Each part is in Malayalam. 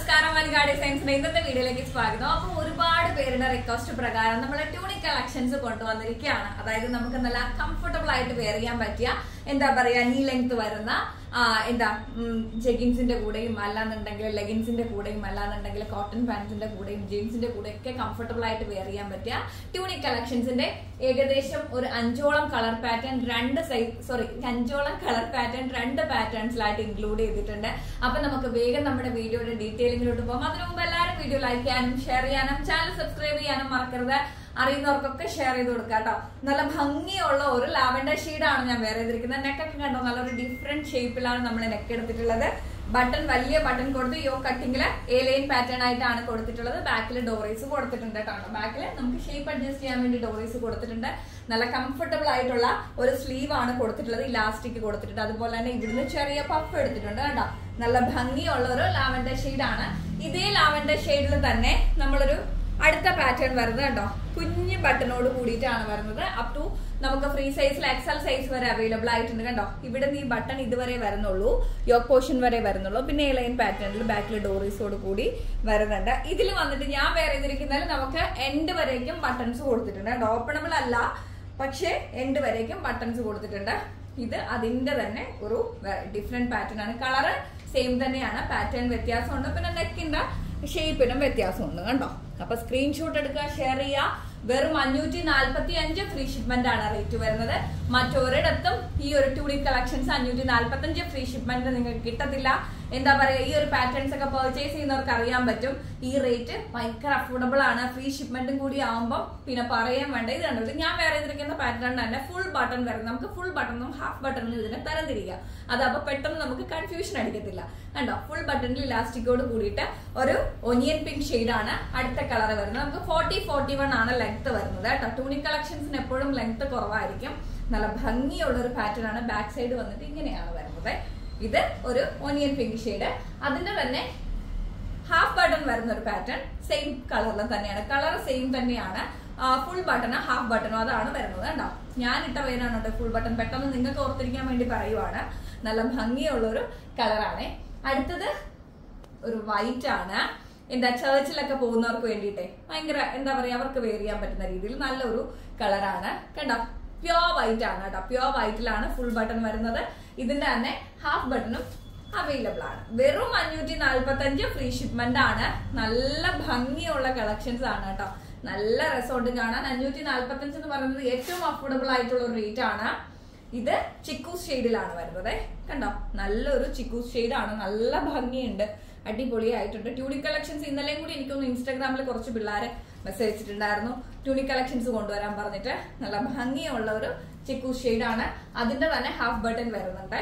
നമസ്കാരം മലിക ഡിസൈൻസിന്റെ ഇന്നത്തെ വീഡിയോയിലേക്ക് സ്വാഗതം അപ്പൊ ഒരുപാട് പേരുടെ റിക്വസ്റ്റ് പ്രകാരം നമ്മൾ ട്യൂണിക് കളക്ഷൻസ് കൊണ്ടുവന്നിരിക്കുകയാണ് അതായത് നമുക്ക് നല്ല കംഫർട്ടബിൾ ആയിട്ട് വെയർ ചെയ്യാൻ പറ്റിയ എന്താ പറയാ നീ ലെങ്ത് വരുന്ന ആ, എന്താ ജെഗിൻസിന്റെ കൂടെയും അല്ലാന്നുണ്ടെങ്കിൽ ലെഗിൻസിന്റെ കൂടെയും അല്ലാന്നുണ്ടെങ്കിൽ കോട്ടൺ പാൻസിന്റെ കൂടെയും ജീൻസിന്റെ കൂടെ ഒക്കെ കംഫർട്ടബിൾ ആയിട്ട് വെയർ ചെയ്യാൻ പറ്റിയ ട്യൂണിക് കളക്ഷൻസിന്റെ ഏകദേശം ഒരു അഞ്ചോളം കളർ പാറ്റേൺ രണ്ട് സൈസ് സോറി അഞ്ചോളം കളർ പാറ്റേൺ രണ്ട് പാറ്റേൺസിലായിട്ട് ഇൻക്ലൂഡ് ചെയ്തിട്ടുണ്ട് അപ്പൊ നമുക്ക് വേഗം നമ്മുടെ വീഡിയോയുടെ ഡീറ്റെയിലിംഗിലോട്ട് പോകാം അതിനു മുമ്പ് എല്ലാവരും വീഡിയോ ലൈക്ക് ചെയ്യാനും ഷെയർ ചെയ്യാനും ചാനൽ സബ്സ്ക്രൈബ് ചെയ്യാനും മറക്കരുത് അറിയുന്നവർക്കൊക്കെ ഷെയർ ചെയ്ത് കൊടുക്കുക കേട്ടോ നല്ല ഭംഗിയുള്ള ഒരു ലാവൻഡർ ഷെയ്ഡാണ് ഞാൻ വേറെ ചെയ്തിരിക്കുന്നത് നെക്കൊക്കെ കണ്ടോ നല്ലൊരു ഡിഫറെന്റ് ഷേപ്പിലാണ് നമ്മൾ നെക്ക് എടുത്തിട്ടുള്ളത് ബട്ടൺ വലിയ ബട്ടൺ കൊടുത്ത് യോ കട്ടിങ്ങില് എ ലൈൻ പാറ്റേൺ ആയിട്ടാണ് കൊടുത്തിട്ടുള്ളത് ബാക്കിൽ ഡോറീസ് കൊടുത്തിട്ടുണ്ട് കേട്ടോ ബാക്കിൽ നമുക്ക് ഷേപ്പ് അഡ്ജസ്റ്റ് ചെയ്യാൻ വേണ്ടി ഡോറീസ് കൊടുത്തിട്ടുണ്ട് നല്ല കംഫർട്ടബിൾ ആയിട്ടുള്ള ഒരു സ്ലീവ് ആണ് കൊടുത്തിട്ടുള്ളത് ഇലാസ്റ്റിക് കൊടുത്തിട്ടുണ്ട് അതുപോലെ തന്നെ ഇവിടുന്ന് ചെറിയ പഫ് എടുത്തിട്ടുണ്ട് കേട്ടോ നല്ല ഭംഗിയുള്ള ഒരു ലാവൻഡർ ഷെയ്ഡാണ് ഇതേ ലാവൻഡർ ഷെയ്ഡിൽ തന്നെ നമ്മളൊരു അടുത്ത പാറ്റേൺ വരുന്നത് കേട്ടോ കുഞ്ഞ് ബട്ടണോട് കൂടിയിട്ടാണ് വരുന്നത് അപ് ടു നമുക്ക് ഫ്രീ സൈസിൽ എക്സൽ സൈസ് വരെ അവൈലബിൾ ആയിട്ടുണ്ട് കണ്ടോ ഇവിടെ നിന്ന് ഈ ബട്ടൺ ഇതുവരെ വരുന്നുള്ളൂ യോക്ക് പോർഷൻ വരെ വരുന്നുള്ളൂ പിന്നെ എ ലൈൻ പാറ്റേണിൽ ബാക്കിൽ ഡോറീസോട് കൂടി വരുന്നുണ്ട് ഇതിൽ വന്നിട്ട് ഞാൻ വേറെ ചെയ്തിരിക്കുന്നതിൽ നമുക്ക് എൻഡ് വരേക്കും ബട്ടൺസ് കൊടുത്തിട്ടുണ്ട് കേട്ടോ ഓപ്പണബിൾ അല്ല പക്ഷേ എൻഡ് വരേക്കും ബട്ടൺസ് കൊടുത്തിട്ടുണ്ട് ഇത് അതിന്റെ തന്നെ ഒരു ഡിഫറെന്റ് പാറ്റേൺ ആണ് കളറ് സെയിം തന്നെയാണ് പാറ്റേൺ വ്യത്യാസമുണ്ട് പിന്നെ നെക്കിന്റെ ഷേപ്പിനും വ്യത്യാസമുണ്ട് കണ്ടോ അപ്പൊ സ്ക്രീൻഷോട്ട് എടുക്കുക ഷെയർ ചെയ്യുക വെറും അഞ്ഞൂറ്റി നാല്പത്തി അഞ്ച് ഫ്രീ ഷിപ്മെന്റ് ആണ് റേറ്റ് വരുന്നത് മറ്റൊരിടത്തും ഈ ഒരു ട്യൂണിക് കളക്ഷൻസ് അഞ്ഞൂറ്റി നാല്പത്തി അഞ്ച് ഫ്രീ ഷിപ്മെന്റ് നിങ്ങൾക്ക് കിട്ടത്തില്ല എന്താ പറയാ ഈ ഒരു പാറ്റേൺസ് ഒക്കെ പർച്ചേസ് ചെയ്യുന്നവർക്ക് അറിയാൻ പറ്റും ഈ റേറ്റ് ഭയങ്കര അഫോർഡബിൾ ആണ് ഫ്രീ ഷിപ്മെന്റും കൂടി ആവുമ്പോൾ പിന്നെ പറയാൻ വേണ്ട ഇത് കണ്ടു ഞാൻ വേറെ ചെയ്തിരിക്കുന്ന പാറ്റേൺ തന്നെ ഫുൾ ബട്ടൺ വരുന്നത് നമുക്ക് ഫുൾ ബട്ടണും ഹാഫ് ബട്ടണും ഇതിനെ തരംതിരിക്കുക അതപ്പോ പെട്ടെന്ന് നമുക്ക് കൺഫ്യൂഷൻ അടിക്കത്തില്ല കണ്ടോ ഫുൾ ബട്ടണിൽ ഇലാസ്റ്റിക്കോട് കൂടിയിട്ട് ഒരു ഒനിയൻ പിങ്ക് ഷെയ്ഡ് ആണ് അടുത്ത കളർ വരുന്നത് നമുക്ക് ഫോർട്ടി ഫോർട്ടി വൺ ആണ് ലെങ്ത് വരുന്നത് കേട്ടോ ടൂണിക് കളക്ഷൻസിന് എപ്പോഴും ലെങ്ത് കുറവായിരിക്കും നല്ല ഭംഗിയുള്ള ഒരു പാറ്റേൺ ആണ് ബാക്ക് സൈഡ് വന്നിട്ട് ഇങ്ങനെയാണ് വരുന്നത് ഇത് ഒരു ഒനിയൻ പിങ്ക് ഷെയ്ഡ് അതിന്റെ തന്നെ ഹാഫ് ബട്ടൺ വരുന്ന ഒരു പാറ്റേൺ സെയിം കളറിൽ തന്നെയാണ് കളർ സെയിം തന്നെയാണ് ഫുൾ ബട്ടൺ ഹാഫ് ബട്ടണും അതാണ് വരുന്നത് കണ്ടോ ഞാൻ ഇട്ട പേരാണ് കേട്ടോ ഫുൾ ബട്ടൺ പെട്ടെന്ന് നിങ്ങൾക്ക് ഓർത്തിരിക്കാൻ വേണ്ടി പറയുവാണ് നല്ല ഭംഗിയുള്ള ഒരു കളറാണ് അടുത്തത് ഒരു വൈറ്റ് ആണ് എന്താ ചർച്ചിലൊക്കെ പോകുന്നവർക്ക് വേണ്ടിയിട്ടേ ഭയങ്കര എന്താ പറയാ അവർക്ക് വെയർ ചെയ്യാൻ പറ്റുന്ന രീതിയിൽ നല്ലൊരു കളറാണ് കണ്ടോ പ്യോർ വൈറ്റ് ആണ് കേട്ടോ പ്യോർ വൈറ്റിലാണ് ഫുൾ ബട്ടൺ വരുന്നത് ഇതിന്റെ തന്നെ ഹാഫ് ബട്ടണും അവൈലബിൾ ആണ് വെറും അഞ്ഞൂറ്റി നാല്പത്തി അഞ്ച് ഫ്രീ ഷിപ്മെന്റ് ആണ് നല്ല ഭംഗിയുള്ള കളക്ഷൻസ് ആണ് കേട്ടോ നല്ല രസമുണ്ട് കാണാൻ അഞ്ഞൂറ്റി നാല്പത്തി അഞ്ച് എന്ന് പറയുന്നത് ഏറ്റവും അഫോർഡബിൾ ആയിട്ടുള്ള ഒരു റേറ്റ് ആണ് ഇത് ചിക്കൂസ് ഷെയ്ഡിലാണ് വരുന്നത് കണ്ടോ നല്ലൊരു ചിക്കൂസ് ഷെയ്ഡാണ് നല്ല ഭംഗിയുണ്ട് അടിപൊളിയായിട്ടുണ്ട് ട്യൂണിക് കളക്ഷൻസ് ഇന്നലെയും കൂടി എനിക്കൊന്ന് ഇൻസ്റ്റാഗ്രാമിൽ കുറച്ച് പിള്ളേരെ മെസ്സേജ് അയച്ചിട്ടുണ്ടായിരുന്നു ട്യൂണിക് കളക്ഷൻസ് കൊണ്ടുവരാൻ പറഞ്ഞിട്ട് നല്ല ഭംഗിയുള്ള ഒരു ചിക്കൂസ് ഷെയ്ഡാണ് അതിന്റെ തന്നെ ഹാഫ് ബട്ടൺ വരുന്നുണ്ട്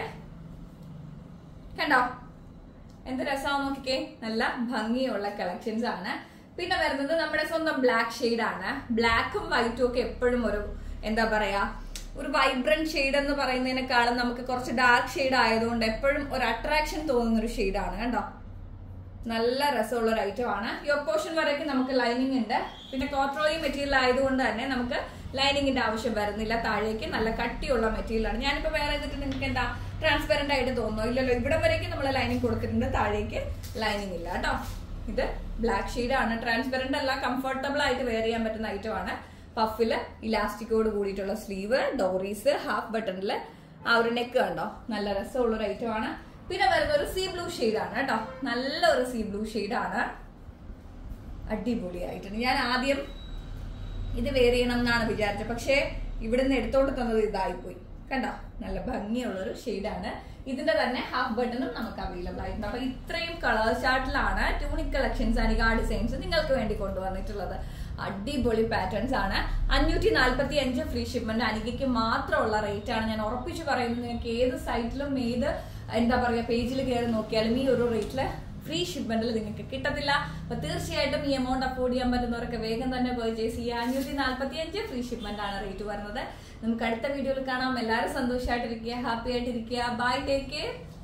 കണ്ടോ എന്ത് രസമാവും നോക്കിക്കേ നല്ല ഭംഗിയുള്ള കളക്ഷൻസ് ആണ് പിന്നെ വരുന്നത് നമ്മുടെ സ്വന്തം ബ്ലാക്ക് ഷെയ്ഡ് ആണ് ബ്ലാക്കും വൈറ്റും ഒക്കെ എപ്പോഴും ഒരു എന്താ പറയാ ഒരു വൈബ്രന്റ് ഷെയ്ഡ് എന്ന് പറയുന്നതിനേക്കാളും നമുക്ക് കുറച്ച് ഡാർക്ക് ഷെയ്ഡ് ആയതുകൊണ്ട് എപ്പോഴും ഒരു അട്രാക്ഷൻ തോന്നുന്ന ഒരു ഷെയ്ഡാണ് കണ്ടോ നല്ല രസമുള്ള ഒരു ഐറ്റം ആണ് യോക്ക് പോർഷൻ വരെയൊക്കെ നമുക്ക് ലൈനിങ് ഉണ്ട് പിന്നെ കോട്രോയി മെറ്റീരിയൽ ആയതുകൊണ്ട് തന്നെ നമുക്ക് ലൈനിങ്ങിന്റെ ആവശ്യം വരുന്നില്ല താഴേക്ക് നല്ല കട്ടിയുള്ള മെറ്റീരിയൽ ആണ് ഞാനിപ്പോ വേറെ ചെയ്തിട്ട് നിങ്ങൾക്ക് എന്താ ട്രാൻസ്പെറന്റ് ആയിട്ട് തോന്നുന്നു ഇല്ലല്ലോ ഇവിടെ വരേക്കും നമ്മൾ ലൈനിങ് കൊടുത്തിട്ടുണ്ട് താഴേക്ക് ലൈനിങ് ഇല്ല കേട്ടോ ഇത് ബ്ലാക്ക് ഷെയ്ഡ് ആണ് ട്രാൻസ്പെറന്റ് അല്ല കംഫർട്ടബിൾ ആയിട്ട് വെയർ ചെയ്യാൻ പറ്റുന്ന ഐറ്റം ആണ് പഫില് ഇലാസ്റ്റിക്കോട് കൂടിയിട്ടുള്ള സ്ലീവ് ഡോറീസ് ഹാഫ് ബട്ടണില് ആ ഒരു നെക്ക് കണ്ടോ നല്ല രസമുള്ള ഒരു ഐറ്റം ആണ് പിന്നെ വരുന്ന ഒരു സീ ബ്ലൂ ആണ് കേട്ടോ നല്ലൊരു സീ ബ്ലൂ ആണ് അടിപൊളിയായിട്ടുണ്ട് ഞാൻ ആദ്യം ഇത് വെയർ ചെയ്യണം എന്നാണ് വിചാരിച്ചത് പക്ഷേ ഇവിടുന്ന് എടുത്തോണ്ട് തന്നത് ഇതായിപ്പോയി കണ്ടോ നല്ല ഭംഗിയുള്ളൊരു ഷെയ്ഡാണ് ഇതിന്റെ തന്നെ ഹാഫ് ബട്ടണും നമുക്ക് അവൈലബിൾ ആയിട്ടുണ്ട് അപ്പൊ ഇത്രയും കളർ ചാർട്ടിലാണ് ട്യൂണിക് കളക്ഷൻസ് അനിക ഡിസൈൻസ് നിങ്ങൾക്ക് വേണ്ടി കൊണ്ടുവന്നിട്ടുള്ളത് അടിപൊളി പാറ്റേൺസ് ആണ് അഞ്ഞൂറ്റി നാല്പത്തി അഞ്ച് ഫ്രീ ഷിപ്മെന്റ് അനികയ്ക്ക് മാത്രമുള്ള റേറ്റ് ആണ് ഞാൻ ഉറപ്പിച്ചു പറയുന്നത് നിങ്ങൾക്ക് ഏത് സൈറ്റിലും ഏത് എന്താ പറയാ പേജിൽ കയറി നോക്കിയാലും ഈ ഒരു റേറ്റില് ഫ്രീ ഷിപ്മെന്റിൽ നിങ്ങൾക്ക് കിട്ടത്തില്ല അപ്പൊ തീർച്ചയായിട്ടും ഈ എമൗണ്ട് അഫോർഡ് ചെയ്യാൻ പറ്റുന്നവരൊക്കെ വേഗം തന്നെ പർച്ചേസ് ചെയ്യുക അഞ്ഞൂറ്റി നാല്പത്തി അഞ്ച് ഫ്രീ ഷിപ്മെന്റ് ആണ് റേറ്റ് വരുന്നത് നമുക്ക് അടുത്ത വീഡിയോയിൽ കാണാം എല്ലാവരും സന്തോഷമായിട്ടിരിക്കുക ഹാപ്പി ആയിട്ടിരിക്കുക ബൈ ടേക്ക് കെയർ